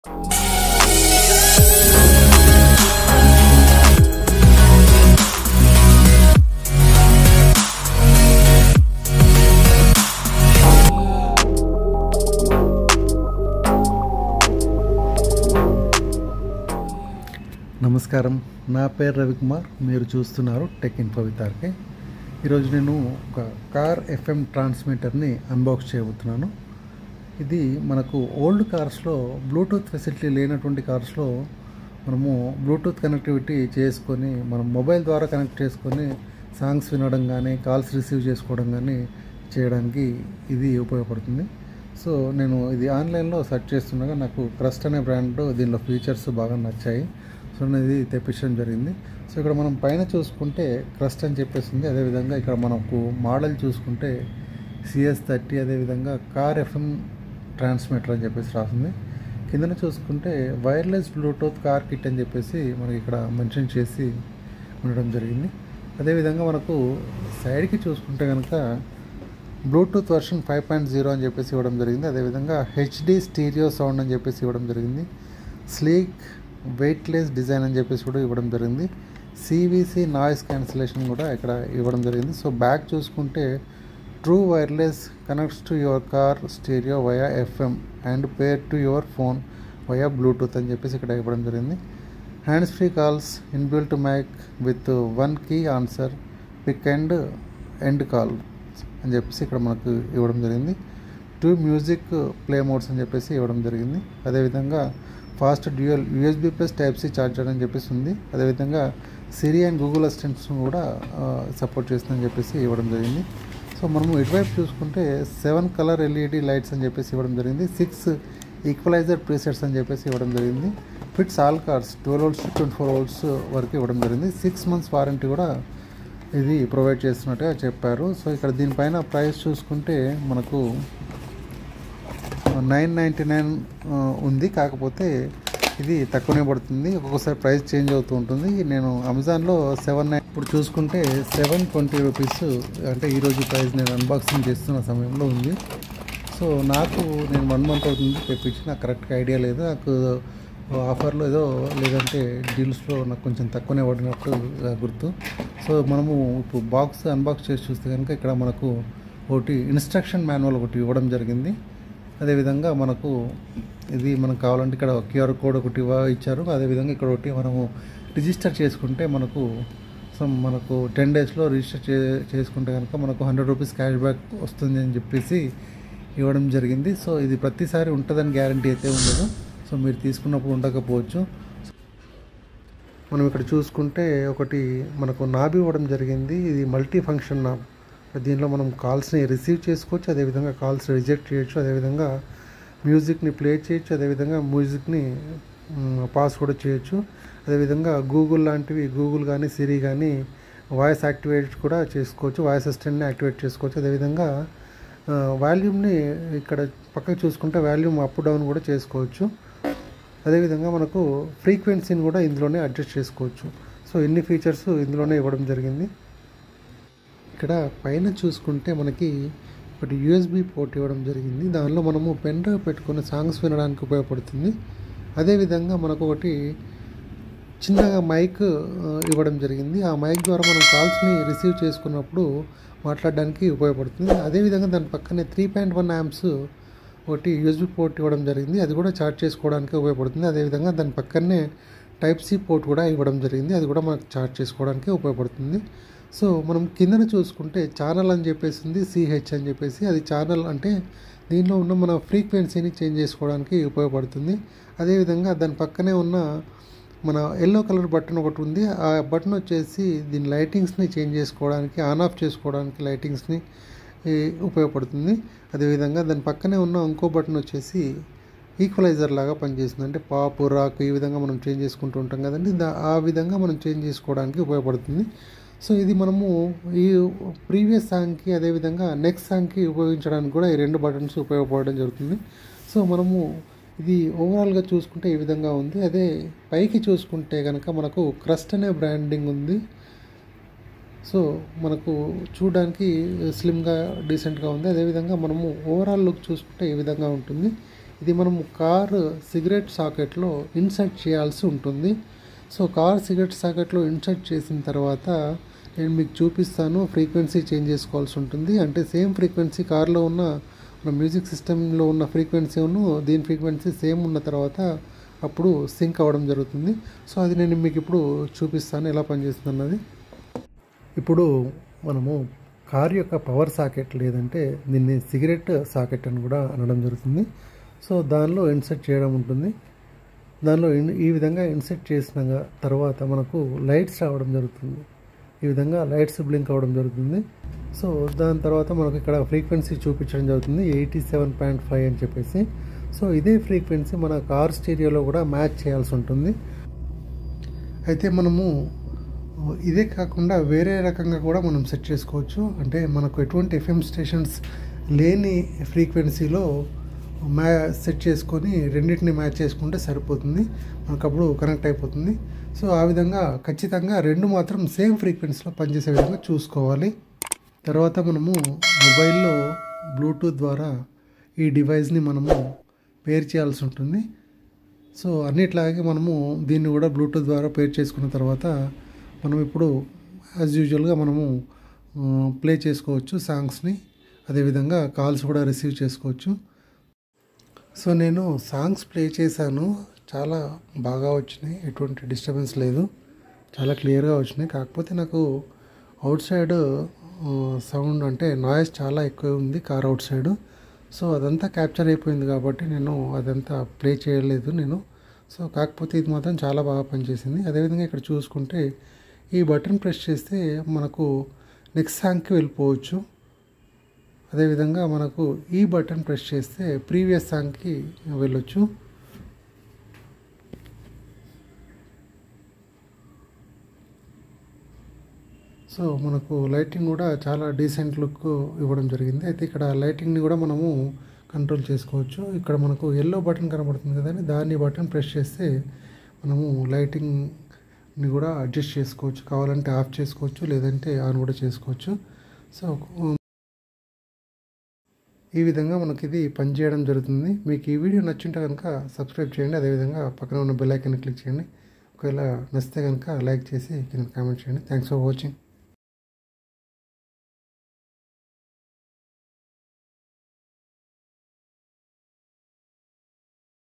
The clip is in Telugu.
నమస్కారం నా పేరు రవికుమార్ మీరు చూస్తున్నారు టెక్ ఇన్ఫో విత్ ఆర్కే ఈరోజు నేను ఒక కార్ ఎఫ్ఎం ట్రాన్స్మిటర్ని అన్బాక్స్ చేయబోతున్నాను ఇది మనకు ఓల్డ్ కార్స్లో బ్లూటూత్ ఫెసిలిటీ లేనటువంటి కార్స్లో మనము బ్లూటూత్ కనెక్టివిటీ చేసుకొని మనం మొబైల్ ద్వారా కనెక్ట్ చేసుకొని సాంగ్స్ వినడం కానీ కాల్స్ రిసీవ్ చేసుకోవడం కానీ చేయడానికి ఇది ఉపయోగపడుతుంది సో నేను ఇది ఆన్లైన్లో సెర్చ్ చేస్తుండగా నాకు క్రస్ట్ అనే బ్రాండ్ దీనిలో ఫీచర్స్ బాగా నచ్చాయి సో నేను ఇది తెప్పించడం జరిగింది సో ఇక్కడ మనం పైన చూసుకుంటే క్రస్ట్ అని చెప్పేసి ఉంది అదేవిధంగా ఇక్కడ మనకు మోడల్ చూసుకుంటే సిఎస్ థర్టీ అదేవిధంగా కార్ ఎఫ్ఎం ట్రాన్స్మిటర్ అని చెప్పేసి రాసింది కిందన చూసుకుంటే వైర్లెస్ బ్లూటూత్ కార్ కిట్ అని చెప్పేసి మనకి ఇక్కడ మెన్షన్ చేసి ఉండడం జరిగింది అదేవిధంగా మనకు సైడ్కి చూసుకుంటే కనుక bluetooth version five point zero అని చెప్పేసి ఇవ్వడం జరిగింది అదేవిధంగా హెచ్డి స్టీరియో సౌండ్ అని చెప్పేసి ఇవ్వడం జరిగింది స్లీక్ వెయిట్లెస్ డిజైన్ అని చెప్పేసి కూడా ఇవ్వడం జరిగింది సివిసి నాయిస్ క్యాన్సిలేషన్ కూడా ఇక్కడ ఇవ్వడం జరిగింది సో బ్యాక్ చూసుకుంటే true wireless connects to your car stereo via FM and pair to your phone via bluetooth అని చెప్పేసి ఇక్కడ ఇవ్వడం జరిగింది hands free calls inbuilt mic with one key answer pick and end call అని చెప్పేసి ఇక్కడ మనకు ఇవ్వడం జరిగింది టూ మ్యూజిక్ ప్లే మోడ్స్ అని చెప్పేసి ఇవ్వడం జరిగింది అదేవిధంగా fast dual USB plus type C charger అని చెప్పేసి ఉంది అదేవిధంగా సిరి అండ్ గూగుల్ అసిస్టెంట్స్ కూడా సపోర్ట్ చేస్తుందని చెప్పేసి ఇవ్వడం జరిగింది సో మనము ఇటువైపు చూసుకుంటే సెవెన్ కలర్ ఎల్ఈడి లైట్స్ అని చెప్పేసి ఇవ్వడం జరిగింది సిక్స్ ఈక్వలైజర్ ప్రీసెట్స్ అని చెప్పేసి ఇవ్వడం జరిగింది fits all cars twelve volts twenty four volts వరకు ఇవ్వడం జరిగింది సిక్స్ మంత్స్ వారంటీ కూడా ఇది ప్రొవైడ్ చేస్తున్నట్టుగా చెప్పారు సో ఇక్కడ దీనిపైన ప్రైస్ చూసుకుంటే మనకు నైన్ నైంటీ నైన్ ఉంది కాకపోతే ఇది తక్కువనే పడుతుంది ఒక్కొక్కసారి ప్రైస్ చేంజ్ అవుతూ ఉంటుంది నేను అమెజాన్లో సెవెన్ నైన్ ఇప్పుడు చూసుకుంటే సెవెన్ ట్వంటీ రూపీస్ అంటే ఈరోజు ప్రైస్ నేను అన్బాక్సింగ్ చేస్తున్న సమయంలో ఉంది సో నాకు నేను వన్ మంత్ అవుతుంది తెప్పించి నాకు కరెక్ట్గా ఐడియా లేదు నాకు ఆఫర్లో ఏదో లేదంటే డీల్స్లో నాకు కొంచెం తక్కువనే పడినట్టు గుర్తు సో మనము ఇప్పుడు బాక్స్ అన్బాక్స్ చేసి చూస్తే కనుక ఇక్కడ మనకు ఒకటి ఇన్స్ట్రక్షన్ మాన్యువల్ ఒకటి ఇవ్వడం జరిగింది అదేవిధంగా మనకు ఇది మనకు కావాలంటే ఇక్కడ క్యూఆర్ కోడ్ ఒకటి ఇచ్చారు అదేవిధంగా ఇక్కడ ఒకటి మనము రిజిస్టర్ చేసుకుంటే మనకు సమ్ మనకు టెన్ డేస్లో రిజిస్టర్ చే చేసుకుంటే కనుక మనకు హండ్రెడ్ రూపీస్ క్యాష్ బ్యాక్ వస్తుంది అని చెప్పేసి ఇవ్వడం జరిగింది సో ఇది ప్రతిసారి ఉంటుందని గ్యారంటీ అయితే ఉండదు సో మీరు తీసుకున్నప్పుడు ఉండకపోవచ్చు మనం ఇక్కడ చూసుకుంటే ఒకటి మనకు నాబ్ ఇవ్వడం జరిగింది ఇది మల్టీ ఫంక్షన్ నాబ్ దీనిలో మనం కాల్స్ని రిసీవ్ చేసుకోవచ్చు అదేవిధంగా కాల్స్ రిజెక్ట్ చేయొచ్చు అదేవిధంగా మ్యూజిక్ని ప్లే చేయొచ్చు అదేవిధంగా మ్యూజిక్ని పాస్ కూడా చేయొచ్చు అదేవిధంగా గూగుల్ లాంటివి గూగుల్ కానీ సిరి కానీ వాయిస్ యాక్టివేట్ కూడా చేసుకోవచ్చు వాయిస్ అసిస్టెంట్ని యాక్టివేట్ చేసుకోవచ్చు అదేవిధంగా వాల్యూమ్ని ఇక్కడ పక్కకు చూసుకుంటే వాల్యూమ్ అప్ డౌన్ కూడా చేసుకోవచ్చు అదేవిధంగా మనకు ఫ్రీక్వెన్సీని కూడా ఇందులోనే అడ్జస్ట్ చేసుకోవచ్చు సో ఎన్ని ఫీచర్స్ ఇందులోనే ఇవ్వడం జరిగింది ఇక్కడ పైన చూసుకుంటే మనకి ఒకటి యూఎస్బి పోర్ట్ ఇవ్వడం జరిగింది దానిలో మనము పెన్ డ్రైవ్ పెట్టుకొని సాంగ్స్ వినడానికి ఉపయోగపడుతుంది అదేవిధంగా మనకు ఒకటి చిన్నగా మైక్ ఇవ్వడం జరిగింది ఆ మైక్ ద్వారా మనం కాల్స్ని రిసీవ్ చేసుకున్నప్పుడు మాట్లాడడానికి ఉపయోగపడుతుంది అదేవిధంగా దాని పక్కనే త్రీ పాయింట్ వన్ యామ్స్ ఒకటి యూఎస్బి పోర్ట్ ఇవ్వడం జరిగింది అది కూడా చార్జ్ చేసుకోవడానికి ఉపయోగపడుతుంది అదేవిధంగా దాని పక్కనే టైప్ సి పోర్ట్ కూడా ఇవ్వడం జరిగింది అది కూడా మనకు చార్జ్ చేసుకోవడానికి ఉపయోగపడుతుంది సో మనం కిందన చూసుకుంటే ఛానల్ అని చెప్పేసి ఉంది సిహెచ్ అని చెప్పేసి అది ఛానల్ అంటే దీనిలో ఉన్న మన ఫ్రీక్వెన్సీని చేంజ్ చేసుకోవడానికి ఉపయోగపడుతుంది అదేవిధంగా దాని పక్కనే ఉన్న మన ఎల్లో కలర్ బటన్ ఒకటి ఉంది ఆ బటన్ వచ్చేసి దీని లైటింగ్స్ని చేంజ్ చేసుకోవడానికి ఆన్ ఆఫ్ చేసుకోవడానికి లైటింగ్స్ని ఉపయోగపడుతుంది అదేవిధంగా దాని పక్కనే ఉన్న ఇంకో బటన్ వచ్చేసి ఈక్వలైజర్ లాగా పనిచేస్తుంది అంటే పాప్ రాక్ ఈ విధంగా మనం చేంజ్ చేసుకుంటూ ఉంటాం కదండి ఆ విధంగా మనం చేంజ్ చేసుకోవడానికి ఉపయోగపడుతుంది సో ఇది మనము ఈ ప్రీవియస్ సాంగ్కి అదేవిధంగా నెక్స్ట్ సాంగ్కి ఉపయోగించడానికి కూడా ఈ రెండు బటన్స్ ఉపయోగపడడం జరుగుతుంది సో మనము ఇది ఓవరాల్గా చూసుకుంటే ఈ విధంగా ఉంది అదే పైకి చూసుకుంటే కనుక మనకు క్రస్ట్ అనే బ్రాండింగ్ ఉంది సో మనకు చూడడానికి స్లిమ్గా డీసెంట్గా ఉంది అదేవిధంగా మనము ఓవరాల్ లుక్ చూసుకుంటే ఈ విధంగా ఉంటుంది ఇది మనం కార్ సిగరెట్ సాకెట్లో ఇన్సర్ట్ చేయాల్సి ఉంటుంది సో కార్ సిగరెట్ సాకెట్లో ఇన్సర్ట్ చేసిన తర్వాత నేను మీకు చూపిస్తాను ఫ్రీక్వెన్సీ చేంజ్ చేసుకోవాల్సి ఉంటుంది అంటే సేమ్ ఫ్రీక్వెన్సీ కార్లో ఉన్న మన మ్యూజిక్ సిస్టంలో ఉన్న ఫ్రీక్వెన్సీను దీని ఫ్రీక్వెన్సీ సేమ్ ఉన్న తర్వాత అప్పుడు సింక్ అవ్వడం జరుగుతుంది సో అది నేను మీకు ఇప్పుడు చూపిస్తాను ఎలా పనిచేస్తుంది అన్నది ఇప్పుడు మనము కార్ యొక్క పవర్ సాకెట్ లేదంటే దీన్ని సిగరెట్ సాకెట్ అని కూడా అనడం జరుగుతుంది సో దానిలో ఇన్సర్ట్ చేయడం ఉంటుంది దానిలో ఇన్- ఈ విధంగా ఇన్సర్ట్ చేసిన తర్వాత మనకు లైట్స్ రావడం జరుగుతుంది ఈ విధంగా లైట్స్ బ్లింక్ అవ్వడం జరుగుతుంది సో దాని తర్వాత మనకు ఇక్కడ ఫ్రీక్వెన్సీ చూపించడం జరుగుతుంది ఎయిటీ సెవెన్ పాయింట్ ఫైవ్ అని చెప్పేసి సో ఇదే ఫ్రీక్వెన్సీ మన కార్ స్టీరియోలో కూడా మ్యాచ్ చేయాల్సి ఉంటుంది అయితే మనము ఇదే కాకుండా వేరే రకంగా కూడా మనం సెట్ చేసుకోవచ్చు అంటే మనకు ఎటువంటి ఎఫ్ఎం స్టేషన్స్ లేని ఫ్రీక్వెన్సీలో మ్యా సెట్ చేసుకొని రెండింటిని మ్యాచ్ చేసుకుంటే సరిపోతుంది మనకు అప్పుడు కనెక్ట్ అయిపోతుంది సో ఆ విధంగా ఖచ్చితంగా రెండు మాత్రం సేమ్ ఫ్రీక్వెన్సీలో పనిచేసే విధంగా చూసుకోవాలి తర్వాత మనము మొబైల్లో బ్లూటూత్ ద్వారా ఈ డివైస్ని మనము పేర్ చేయాల్సి ఉంటుంది సో అన్నిట్లాగే మనము దీన్ని కూడా బ్లూటూత్ ద్వారా పేర్ చేసుకున్న తర్వాత మనం ఇప్పుడు యాజ్ యూజువల్గా మనము ప్లే చేసుకోవచ్చు సాంగ్స్ని అదేవిధంగా కాల్స్ కూడా రిసీవ్ చేసుకోవచ్చు సో నేను సాంగ్స్ ప్లే చేశాను చాలా బాగా వచ్చినాయి ఎటువంటి డిస్టర్బెన్స్ లేదు చాలా క్లియర్గా వచ్చినాయి కాకపోతే నాకు అవుట్ సైడ్ సౌండ్ అంటే నాయిస్ చాలా ఎక్కువ ఉంది కార్ అవుట్ సైడ్ సో అదంతా క్యాప్చర్ అయిపోయింది కాబట్టి నేను అదంతా ప్లే చేయలేదు నేను సో కాకపోతే ఇది మాత్రం చాలా బాగా పనిచేసింది అదేవిధంగా ఇక్కడ చూసుకుంటే ఈ బటన్ ప్రెస్ చేస్తే మనకు నెక్స్ట్ సాంగ్కి వెళ్ళిపోవచ్చు అదేవిధంగా మనకు ఈ బటన్ ప్రెస్ చేస్తే ప్రీవియస్ సాంగ్కి వెళ్ళొచ్చు సో మనకు లైటింగ్ కూడా చాలా డీసెంట్ లుక్ ఇవ్వడం జరిగింది అయితే ఇక్కడ లైటింగ్ని కూడా మనము కంట్రోల్ చేసుకోవచ్చు ఇక్కడ మనకు ఎల్లో బటన్ కనబడుతుంది కదండి దాన్ని బటన్ ప్రెస్ చేస్తే మనము లైటింగ్ని కూడా అడ్జస్ట్ చేసుకోవచ్చు కావాలంటే ఆఫ్ చేసుకోవచ్చు లేదంటే ఆన్ కూడా చేసుకోవచ్చు సో ఈ విధంగా మనకి ఇది పనిచేయడం జరుగుతుంది మీకు ఈ వీడియో నచ్చుంటే కనుక సబ్స్క్రైబ్ చేయండి అదేవిధంగా పక్కన ఉన్న బెల్ ఐకాన్ క్లిక్ చేయండి ఒకవేళ నచ్చితే కనుక లైక్ చేసి కింద కామెంట్ చేయండి థ్యాంక్స్ ఫర్ వాచింగ్